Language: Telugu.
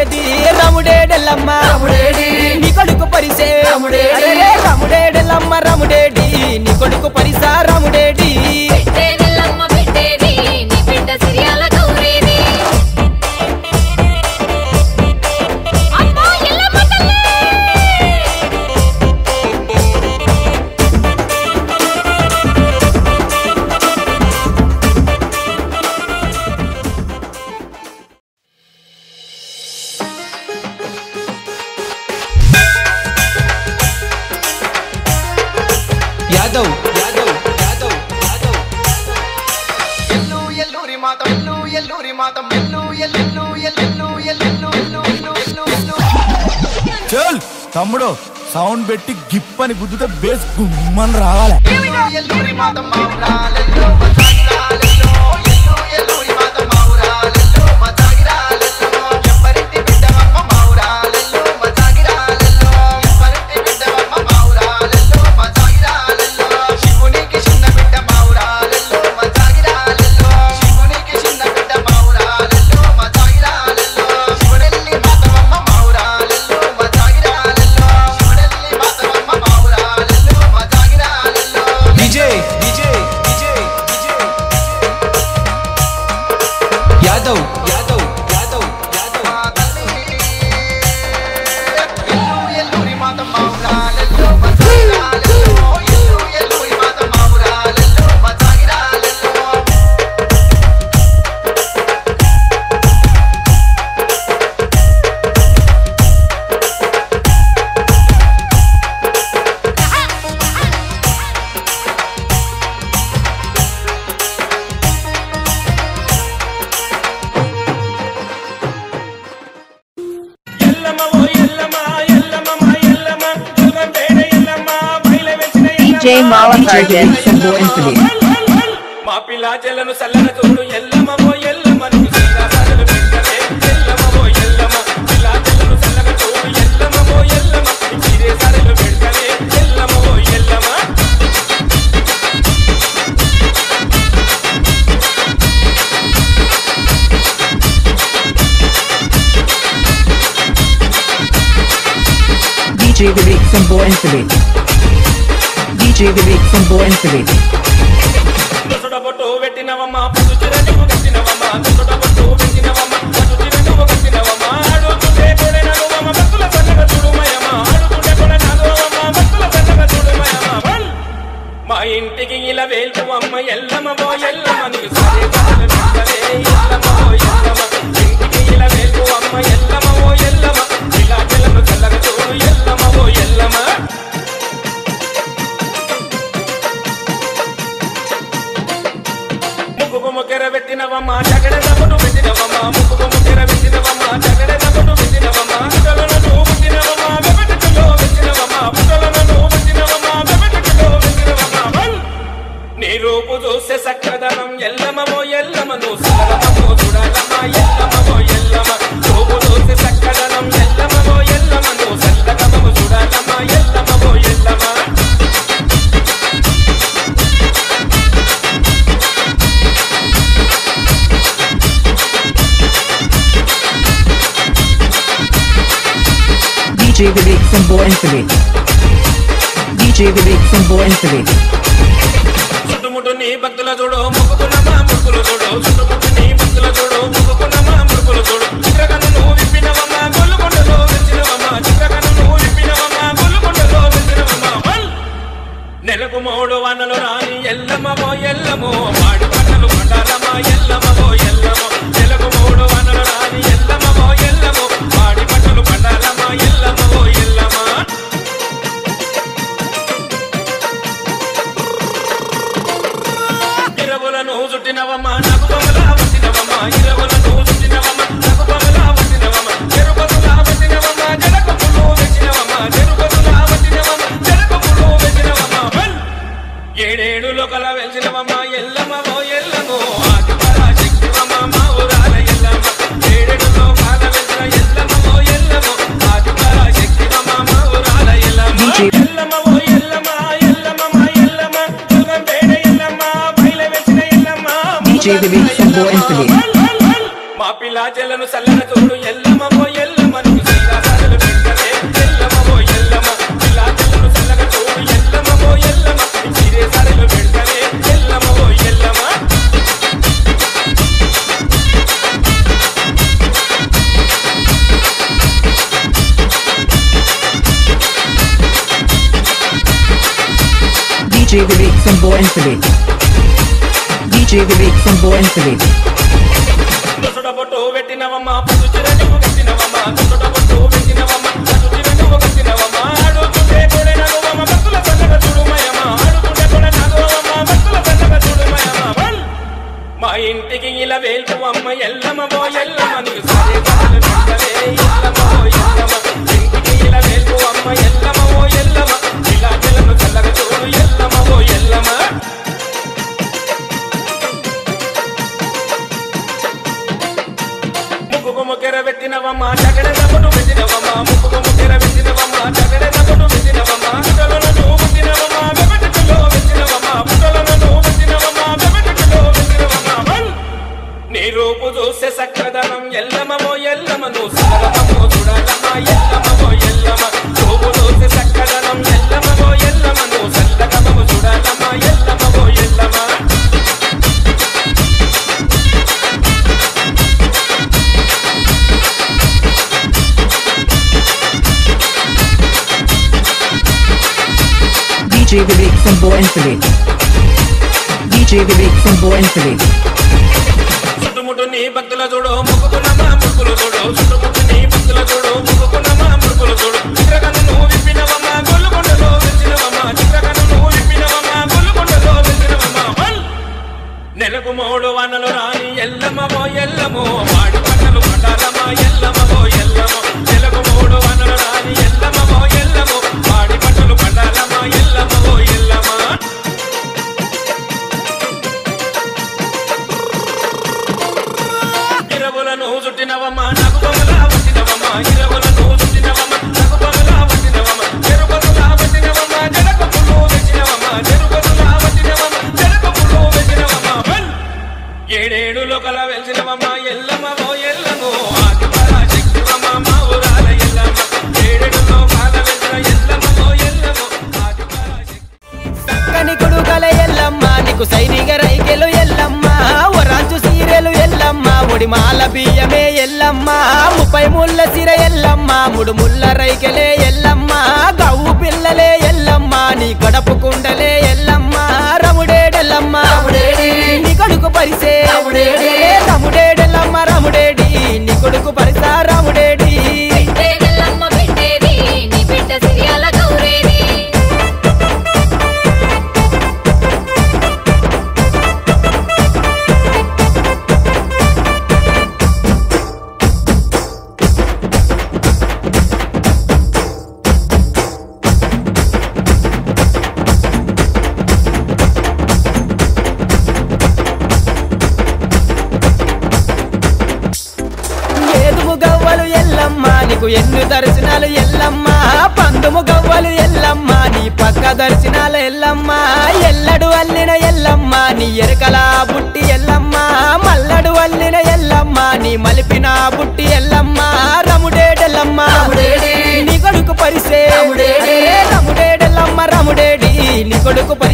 రాముడేది రాముడేడెల్లమ్మ రాముడేడి నీ కొడుకు పరిసే రాముడేడి. అరెరే, రాముడేడెల్లమ్మ రాముడేడి నీ కొడుకు పరిసా రాముడేడి పెట్టేదెల్లమ్మ పెట్టేది నీ బిడ్డ సిరియాల గౌరేది అమ్మా ఎల్లమ్మ తల్లి యాదవ్ యాదవ్ యాదవ్ యాదవ్ ఎల్లు ఎల్లూరి మాతం ఎల్లు ఎల్లూరి మాతం ఎల్లు ఎల్లెల్లు ఎల్లెల్లు ఎల్లెల్లు ఎల్లు ఎల్లు ఎల్లు ఎల్లు చల్ తమ్ముడు సౌండ్ పెట్టి గిప్ అని గుద్దుతే బేస్ గుమ్మని రావాలి ఎల్లూరి మాతం మావురాలెల్లో మతాగిరాలెల్లో ఎల్లు ఎల్లూరి మాతం మావురాలెల్లో మతాగిరాలెల్లో ఎవ్వరింటి బిడ్డవమ్మ మావురాలెల్లో మతాగిరాలెల్లో ఎవ్వరింటి బిడ్డవమ్మ మావురాలెల్లో మతాగిరాలెల్లో శివునికి చిన్న బిడ్డ మావురాలెల్లో మతాగిరాలెల్లో శివునికి చిన్న బిడ్డ మావురాలెల్లో మతాగిరాలెల్లో శివుడెల్లి మాతవమ్మ మావురాలెల్లో మతాగిరాలెల్లో శివుడెల్లి మాతవమ్మ మావురాలెల్లో మతాగిరాలెల్లో విజయ్ విజయ్ విజయ్ విజయ్ యాదవ్ యాదవ్ యాదవ్ యాదవ్ మా తల్లి ఎల్లు ఎల్లూరి మాత మావురాలెల్లో మతాగిరాలెల్లో ఎల్లు ఎల్లూరి మాత మావురాలెల్లో మతాగిరాలెల్లో DJ Mala Target from Bo Infinite. మా పిల్ల చెల్లను సల్లన చూడు ఎల్లమ్మ ఓ ఎల్లమ్మ నీకు శ్రీరాసాలు పెట్టలే ఎల్లమ్మ ఓ ఎల్లమ్మ పిల్ల చెల్లను సల్లన చూడు ఎల్లమ్మ ఓ ఎల్లమ్మ నీకు శ్రీరాసాలు పెట్టలే ఎల్లమ్మ ఓ Yellamma DJ Vivek from Bo Infinite. DJ Vivek from Bo Infinite. దుసుడ బొట్టు పెట్టినవమ్మ పుదు చిర నువ్వు కట్టినవమ్మ దుసుడ బొట్టు పెట్టినవమ్మ పుదు చిర నువ్వు కట్టినవమ్మ ఆడుతుంటే కొడే నడువమ్మ భక్తుల పండగ చూడుమయమ్మ ఆడుతుంటే కొడే నడువమ్మ భక్తుల పండగ చూడుమయమ్మ వల్! మా ఇంటికి ఇలా వేల్పువమ్మ ఎల్లమ్మ ఓ ఎల్లమ్మ నీకు సరే సరలు పెట్టలే ఎల్లమ్మ ఓ ఎల్లమ్మ ఇంటికి ఇలా వేల్పువమ్మ ఎల్లమ్మ ఓ ఎల్లమ్మ ఇలా చెల్లను చల్లగా చూడు ఎల్లమ్మ ఓ ఎల్లమ్మ ముక్కుకు ముక్కెర పెట్టినవమ్మ చకడ దమ్మును పెట్టినవమ్మ ముక్కుకు ముక్కెర పెట్టినవమ్మ చకడ దమ్మును పెట్టినవమ్మ పుట్టలను నువ్వు పుట్టినవమ్మ బెబెట్టులో పెట్టినవమ్మ పుట్టలను నువ్వు పుట్టినవమ్మ బెబెట్టులో పెట్టినవమ్మ వల్! నీ రూపు చూస్తే సక్కదనం ఎల్లమో ఎల్లమ నువ్వు సరళమో చూడాలమ్మ ఎల్లమో ఎల్లమ రూపు చూస్తే సక్కదనం ఎల్లమో ఎల్లమ నువ్వు సల్లగమో చూడాలమ్మ ఎల్లమో ఎల్లమ DJ Vivek from Bo Infinite. DJ Vivek from Bo Infinite. చుట్టుముట్టు నీ భక్తుల చూడు ముక్కుకున్నమా ముక్కులు చూడు చుట్టుముట్టు నీ భక్తుల చూడు ముక్కుకున్నమా ముక్కులు చూడు చిత్రకను నువ్వు విప్పినవమ్మా గొల్లుకొండలో వెచ్చినవమ్మా చిత్రకను నువ్వు విప్పినవమ్మా గొల్లుకొండలో వెచ్చినవమ్మా వల్! నెలకు మూడు వనలు రాని ఎల్లమ్మో ఎల్లమో మాడి పంటలు పండాలమ్మా ఎల్లమ్మో ఎల్లమో నెలకు మూడు వనలు రాని ఎల్లమ్మో ఎల్లమో మాడి పంటలు పండాలమ్మా ఎల్లమ్మో ఎల్లమా ఇరవులను చుట్టినవమ్మ నాకు బొమ్మలా వచ్చినవమ్మ ఇరవులను చుట్టినవమ్మ నాకు బొమ్మలా వచ్చినవమ్మ చెరుపతులా వచ్చినవమ్మ జడకొప్పులు వెచ్చినవమ్మ చెరుపతులా వచ్చినవమ్మ జడకొప్పులు వెచ్చినవమ్మ వల్! ఏడేడు లోకల వెలిసినవమ్మ ఎల్లమ్మ ఓ ఎల్లమో ఆది పరాశక్తివమ్మ మా ఊరాల ఎల్లమ్మ ఏడేడు లోకాల వెలిసిన ఎల్లమ్మ ఓ ఎల్లమో ఆది పరాశక్తివమ్మ మా ఊరాల ఎల్లమ్మ DJ. ఎల్లమ్మ ఓ ఎల్లమ్మ ఎల్లమ్మ మా ఎల్లమ్మ దుర్గం పేడ ఎల్లమ్మ బయలు వెలిసిన Yellamma DJ Vivek from Bo Infinite. వల్ వల్ వల్! మా మా పిల్ల చెల్లను సల్లన చూడు ఎల్లమ్మ ఓ ఎల్లమ్మ నువ్వు శ్రీరాసాలు పెట్టలే ఎల్లమ్మ ఓ ఎల్లమ్మ పిల్ల చెల్లను సల్లన చూడు ఎల్లమ్మ ఓ ఎల్లమ్మ శ్రీరాసాలు పెట్టలే ఎల్లమ్మ ఓ Yellamma DJ Vivek from Boinfili. DJ Vivek from Boinfili. దుసుడ బొట్టు పెట్టినవమ్మ పసు చిరటము కట్టినవమ్మ దుసుడ బొట్టు పెట్టినవమ్మ పసు చిరటము కట్టినవమ్మ ఆడుతుంటే కొడే నగువమ్మ భక్తుల సన్నగ చూడుమయమ్మ ఆడుతుంటే కొడే నగువమ్మ భక్తుల సన్నగ చూడుమయమ్మ వల్! మా ఇంటికి ఇలా వేల్పు అమ్మ ఎల్లమ్మ బో ఎల్లమ్మ నీకు సరే కథలు పెట్టలే ఎల్లమ్మ బో ఎల్లమ్మ ఇంటికి ఇలా వేల్పు అమ్మ ఎల్లమ్మ ఓ ఎల్లమ్మ ఇలా చెల్లను చల్లగా చూడు ఎల్లమ్మ ఓ ఎల్లమ్మ ముక్కుకు ముక్కెర పెట్టినవమ్మ చగడ తప్పుడు పెట్టినవమ్మ ముక్కుకు ముక్కెర పెట్టినవమ్మ చగడ తప్పుడు పెట్టినవమ్మ పుట్టలను నువ్వు పెట్టినవమ్మ వెబెట్టులో పెట్టినవమ్మ పుట్టలను నువ్వు పెట్టినవమ్మ వెబెట్టులో పెట్టినవమ్మ వల్! నీ రూపు చూసే సక్కదనం ఎల్లమో ఎల్లమ నువ్వు సరళమో చూడాలమ్మ ఎల్లమో ఎల్లమ రూపు చూసే సక్కదనం ఎల్లమో ఎల్లమ నువ్వు సల్లగమో చూడాలమ్మ ఎల్లమో ఎల్లమ DJ Vivek from Boinfili. DJ Vivek from Boinfili. చుట్టుముట్టు నీ భక్తుల చూడు ముక్కుకున్నమా ముక్కులు చూడు చుట్టుముట్టు నీ భక్తుల చూడు ముక్కుకున్నమా ముక్కులు చూడు చిత్రకన్ను నువ్వు విప్పినవమ్మా గొల్లుకొండలో వెలిసినవమ్మా చిత్రకన్ను నువ్వు విప్పినవమ్మా గొల్లుకొండలో వెలిసినవమ్మా వల్! నెలకు మూడు వానలు రాని ఎల్లమ్మో ఎల్లమో వాడి పంటలు పండాలమ్మా ఎల్లమ్మో ఎల్లమో నెలకు మూడు వానలు రాని ఎల్లమ్మో ఎల్లమో వాడి పంటలు పండాలమ్మా ఎల్లమ్మో ఎల్లమా ఇరవులను చుట్టినవమ్మ నాకు బొమ్మలా పట్టినవమ్మ ఇరవులను చుట్టినవమ్మ నాకు బొమ్మలా పట్టినవమ్మ చెరుపతులా పట్టినవమ్మ జడకు పుల్లు వెచ్చినవమ్మ చెరుపతులా పట్టినవమ్మ జడకు పుల్లు వెచ్చినవమ్మ వల్! ఏడేడు లోకల వెలిసినవమ్మ ఎల్లమ్మ ఓ ఎల్లమో ఆది పరాశక్తివమ్మ మా ఊరాల ఎల్లమ్మ ఏడేడు లోకాల వెలిసిన ఎల్లమ్మ ఓ ఎల్లమో ఆది పరాశక్తి చక్కని కొడుకల ఎల్లమ్మ నీకు సైనిక రైకెలు ఎల్లమ్మ వరాజు సీరెలు ఎల్లమ్మ ఒడి మాల బియ్యమే ఎల్లమ్మ ముప్పై ముళ్ళ సిర ఎల్లమ్మ ముడు ముళ్ళ రైకెలే ఎల్లమ్మ గవ్వు పిల్లలే ఎల్లమ్మ నీ గడపు కుండలే ఎల్లమ్మ రముడేడెల్లమ్మ నీ కొడుకు పరిసే రముడేడెల్లమ్మ రముడేడి నీ కొడుకు పరిసా రముడేడి పెట్టే నెల్లమ్మ పెట్టేది నీ బిడ్డ సిరియాల గౌరేది ఏదుము గవ్వలు ఎల్లమ్మ నీకు ఎన్ను దర్శనాలు ఎల్లమ్మ పందుము గవ్వలు ఎల్లమ్మ నీ పక్క దర్శనాలు ఎల్లమ్మ ఎల్లడు అల్లిన ఎల్లమ్మ నీ ఎరకల బుట్టి ఎల్లమ్మ మల్లడు అల్లిన ఎల్లమ్మ నీ మలిపిన బుట్టి ఎల్లమ్మ రముడేడెల్లమ్మ నీ కొడుకు పరిసే రముడేడెల్లమ్మ రముడేడి నీ కొడుకు